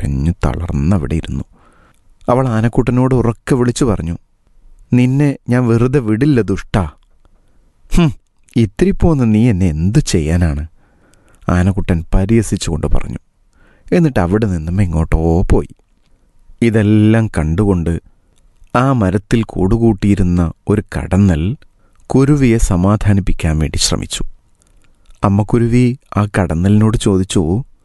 കരഞ്ഞു തളർന്നവിടെ ഇരുന്നു അവൾ ആനക്കുട്ടനോട് ഉറക്കെ വിളിച്ചു പറഞ്ഞു നിന്നെ ഞാൻ വെറുതെ വിടില്ല ദുഷ്ടാ ഹും ഇത്തിരി പോന്ന് നീ എന്നെ എന്തു ചെയ്യാനാണ് ആനക്കുട്ടൻ പരിഹസിച്ചുകൊണ്ട് പറഞ്ഞു എന്നിട്ട് അവിടെ നിന്നും എങ്ങോട്ടോ പോയി ഇതെല്ലാം കണ്ടുകൊണ്ട് ആ മരത്തിൽ കൂടുകൂട്ടിയിരുന്ന ഒരു കടന്നൽ കുരുവിയെ സമാധാനിപ്പിക്കാൻ വേണ്ടി ശ്രമിച്ചു അമ്മക്കുരുവി ആ കടന്നലിനോട് ചോദിച്ചു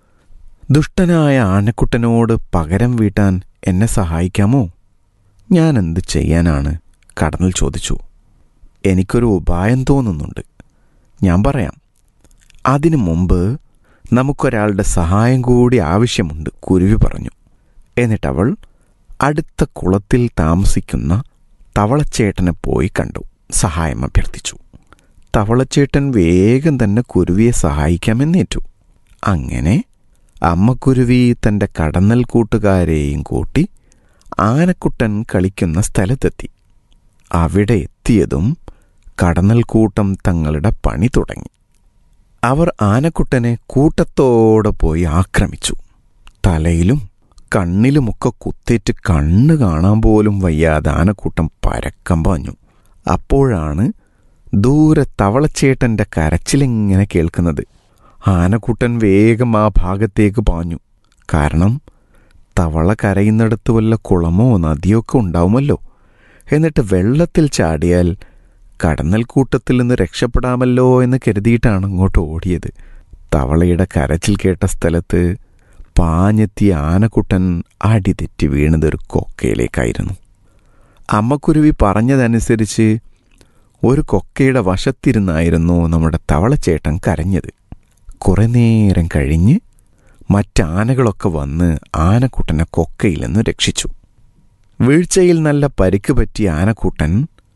ദുഷ്ടനായ ആനക്കുട്ടനോട് പകരം വീട്ടാൻ എന്നെ സഹായിക്കാമോ ഞാൻ എന്ത് ചെയ്യാനാണ് കടന്നൽ ചോദിച്ചു എനിക്കൊരു ഉപായം തോന്നുന്നുണ്ട് ഞാൻ പറയാം അതിനു മുമ്പ് നമുക്കൊരാളുടെ സഹായം കൂടി ആവശ്യമുണ്ട് കുരുവി പറഞ്ഞു എന്നിട്ടവൾ അടുത്ത കുളത്തിൽ താമസിക്കുന്ന തവളച്ചേട്ടനെ പോയി കണ്ടു സഹായം അഭ്യർത്ഥിച്ചു തവളച്ചേട്ടൻ വേഗം തന്നെ കുരുവിയെ സഹായിക്കാമെന്നേറ്റു അങ്ങനെ അമ്മക്കുരുവി തൻ്റെ കടന്നൽ കൂട്ടുകാരെയും കൂട്ടി ആനക്കുട്ടൻ കളിക്കുന്ന സ്ഥലത്തെത്തി അവിടെ എത്തിയതും കടന്നൽക്കൂട്ടം തങ്ങളുടെ പണി തുടങ്ങി അവർ ആനക്കുട്ടനെ കൂട്ടത്തോടെ പോയി ആക്രമിച്ചു തലയിലും കണ്ണിലുമൊക്കെ കുത്തേറ്റ് കണ്ണ് കാണാൻ പോലും വയ്യാതെ ആനക്കൂട്ടം പരക്കം പാഞ്ഞു അപ്പോഴാണ് ദൂരെ തവളച്ചേട്ടൻ്റെ കരച്ചിലിങ്ങനെ കേൾക്കുന്നത് ആനക്കുട്ടൻ വേഗം ആ ഭാഗത്തേക്ക് പാഞ്ഞു കാരണം തവള കരയുന്നിടത്ത് വല്ല കുളമോ നദിയോ ഒക്കെ ഉണ്ടാവുമല്ലോ എന്നിട്ട് വെള്ളത്തിൽ ചാടിയാൽ കടന്നൽക്കൂട്ടത്തിൽ നിന്ന് രക്ഷപ്പെടാമല്ലോ എന്ന് കരുതിയിട്ടാണ് അങ്ങോട്ട് ഓടിയത് തവളയുടെ കരച്ചിൽ കേട്ട സ്ഥലത്ത് പാഞ്ഞെത്തിയ ആനക്കുട്ടൻ അടിതെറ്റി വീണത് ഒരു കൊക്കയിലേക്കായിരുന്നു അമ്മക്കുരുവി പറഞ്ഞതനുസരിച്ച് ഒരു കൊക്കയുടെ വശത്തിരുന്നായിരുന്നു നമ്മുടെ തവളച്ചേട്ടൻ കരഞ്ഞത് കുറെ നേരം കഴിഞ്ഞ് മറ്റാനകളൊക്കെ വന്ന് ആനക്കുട്ടനെ കൊക്കയിൽ നിന്ന് രക്ഷിച്ചു വീഴ്ചയിൽ നല്ല പരിക്ക് പറ്റിയ ആനക്കുട്ടൻ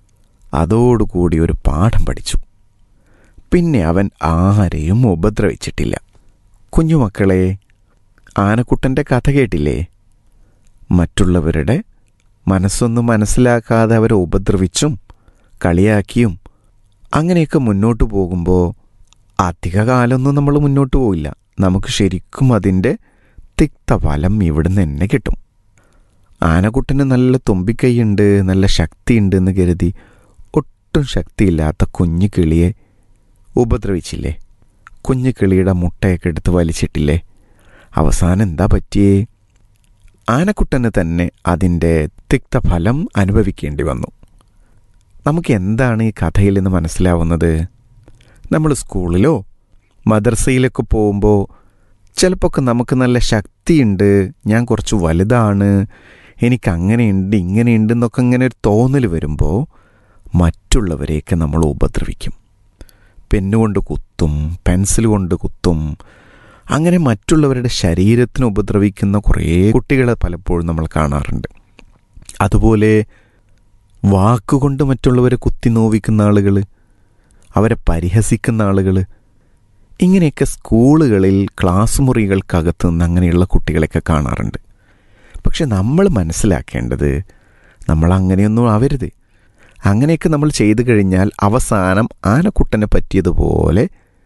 അതോടുകൂടി ഒരു പാഠം പഠിച്ചു പിന്നെ അവൻ ആരെയും ഉപദ്രവിച്ചിട്ടില്ല കുഞ്ഞുമക്കളെ ആനക്കുട്ടൻ്റെ കഥ കേട്ടില്ലേ മറ്റുള്ളവരുടെ മനസ്സൊന്നും മനസ്സിലാക്കാതെ അവരെ ഉപദ്രവിച്ചും കളിയാക്കിയും അങ്ങനെയൊക്കെ മുന്നോട്ട് പോകുമ്പോൾ അധിക കാലമൊന്നും നമ്മൾ മുന്നോട്ട് പോയില്ല നമുക്ക് ശരിക്കും അതിൻ്റെ തിക്തഫലം ഇവിടുന്ന് തന്നെ കിട്ടും ആനക്കുട്ടന് നല്ല തുമ്പിക്കൈയുണ്ട് നല്ല ശക്തിയുണ്ട് എന്ന് കരുതി ഒട്ടും ശക്തിയില്ലാത്ത കുഞ്ഞു കിളിയെ ഉപദ്രവിച്ചില്ലേ കുഞ്ഞു കിളിയുടെ മുട്ടയൊക്കെ എടുത്ത് വലിച്ചിട്ടില്ലേ അവസാനം എന്താ പറ്റിയേ ആനക്കുട്ടന് തന്നെ അതിൻ്റെ തിക്തഫലം അനുഭവിക്കേണ്ടി വന്നു നമുക്ക് എന്താണ് ഈ കഥയിൽ നിന്ന് മനസ്സിലാവുന്നത് നമ്മൾ സ്കൂളിലോ മദർസയിലൊക്കെ പോകുമ്പോൾ ചിലപ്പോൾ നമുക്ക് നല്ല ശക്തിയുണ്ട് ഞാൻ കുറച്ച് വലുതാണ് എനിക്ക് അങ്ങനെയുണ്ട് ഇങ്ങനെയുണ്ട് എന്നൊക്കെ ഇങ്ങനെ ഒരു തോന്നൽ വരുമ്പോൾ മറ്റുള്ളവരെയൊക്കെ നമ്മൾ ഉപദ്രവിക്കും പെന്നുകൊണ്ട് കുത്തും പെൻസിൽ കൊണ്ട് കുത്തും അങ്ങനെ മറ്റുള്ളവരുടെ ശരീരത്തിന് ഉപദ്രവിക്കുന്ന കുറേ കുട്ടികളെ പലപ്പോഴും നമ്മൾ കാണാറുണ്ട് അതുപോലെ വാക്കുകൊണ്ട് മറ്റുള്ളവരെ കുത്തി നോവിക്കുന്ന ആളുകൾ അവരെ പരിഹസിക്കുന്ന ആളുകൾ ഇങ്ങനെയൊക്കെ സ്കൂളുകളിൽ ക്ലാസ് മുറികൾക്കകത്ത് നിന്ന് അങ്ങനെയുള്ള കുട്ടികളെയൊക്കെ കാണാറുണ്ട് പക്ഷെ നമ്മൾ മനസ്സിലാക്കേണ്ടത് നമ്മൾ അങ്ങനെയൊന്നും ആവരുത് അങ്ങനെയൊക്കെ നമ്മൾ ചെയ്തു കഴിഞ്ഞാൽ അവസാനം ആനക്കുട്ടനെ പറ്റിയതുപോലെ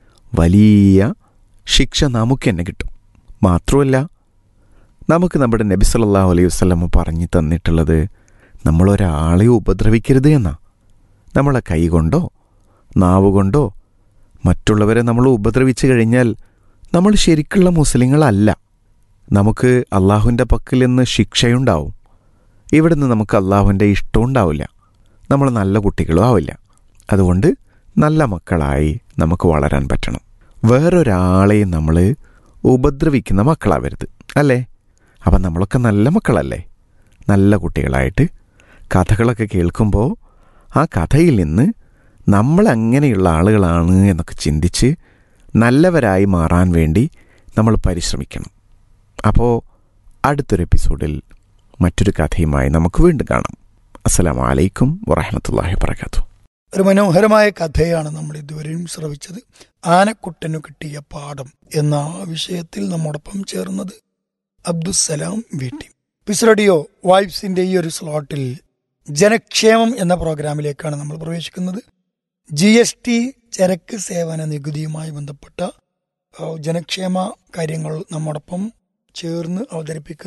വലിയ ശിക്ഷ നമുക്ക് തന്നെ കിട്ടും മാത്രമല്ല നമുക്ക് നമ്മുടെ നബി സല്ലല്ലാഹു അലൈഹി വസല്ലം പറഞ്ഞു തന്നിട്ടുള്ളത് നമ്മളൊരാളെ ഉപദ്രവിക്കരുത് എന്നാ നമ്മളെ കൈ കൊണ്ടോ നാവ് കൊണ്ടോ മറ്റുള്ളവരെ നമ്മൾ ഉപദ്രവിച്ചു കഴിഞ്ഞാൽ നമ്മൾ ശരിക്കുള്ള മുസ്ലിങ്ങളല്ല നമുക്ക് അള്ളാഹുവിൻ്റെ പക്കൽ നിന്ന് ശിക്ഷയുണ്ടാവും ഇവിടുന്ന് നമുക്ക് അള്ളാഹുവിൻ്റെ ഇഷ്ടം ഉണ്ടാവില്ല നമ്മൾ നല്ല കുട്ടികളും ആവില്ല അതുകൊണ്ട് നല്ല മക്കളായി നമുക്ക് വളരാൻ പറ്റണം വേറൊരാളെയും നമ്മൾ ഉപദ്രവിക്കുന്ന മക്കളാവരുത് അല്ലേ അപ്പം നമ്മളൊക്കെ നല്ല മക്കളല്ലേ നല്ല കുട്ടികളായിട്ട് കഥകളൊക്കെ കേൾക്കുമ്പോൾ ആ കഥയിൽ നിന്ന് നമ്മൾ അങ്ങനെയുള്ള ആളുകളാണ് എന്നൊക്കെ ചിന്തിച്ച് നല്ലവരായി മാറാൻ വേണ്ടി നമ്മൾ പരിശ്രമിക്കണം അപ്പോൾ അടുത്തൊരു എപ്പിസോഡിൽ മറ്റൊരു കഥയുമായി നമുക്ക് വീണ്ടും കാണാം അസ്സലാമു അലൈക്കും വറഹമത്തല്ലാഹി വർക്കാത്തു ഒരു മനോഹരമായ കഥയാണ് നമ്മൾ ഇതുവരെയും ശ്രവിച്ചത് ആനക്കുട്ടനു കിട്ടിയ പാഠം എന്ന വിഷയത്തിൽ നമ്മോടൊപ്പം ചേർന്നത് അബ്ദുസലാം വീട്ടി പിസ് റേഡിയോ വൈബ്സിന്റെ ഈ ഒരു സ്ലോട്ടിൽ ജനക്ഷേമം എന്ന പ്രോഗ്രാമിലേക്കാണ് നമ്മൾ പ്രവേശിക്കുന്നത് ജി എസ് ടി ചരക്ക് സേവന നികുതിയുമായി ബന്ധപ്പെട്ട ആ, ജനക്ഷേമ കാര്യങ്ങൾ നമ്മോടൊപ്പം ചേർന്ന് അവതരിപ്പിക്കുന്ന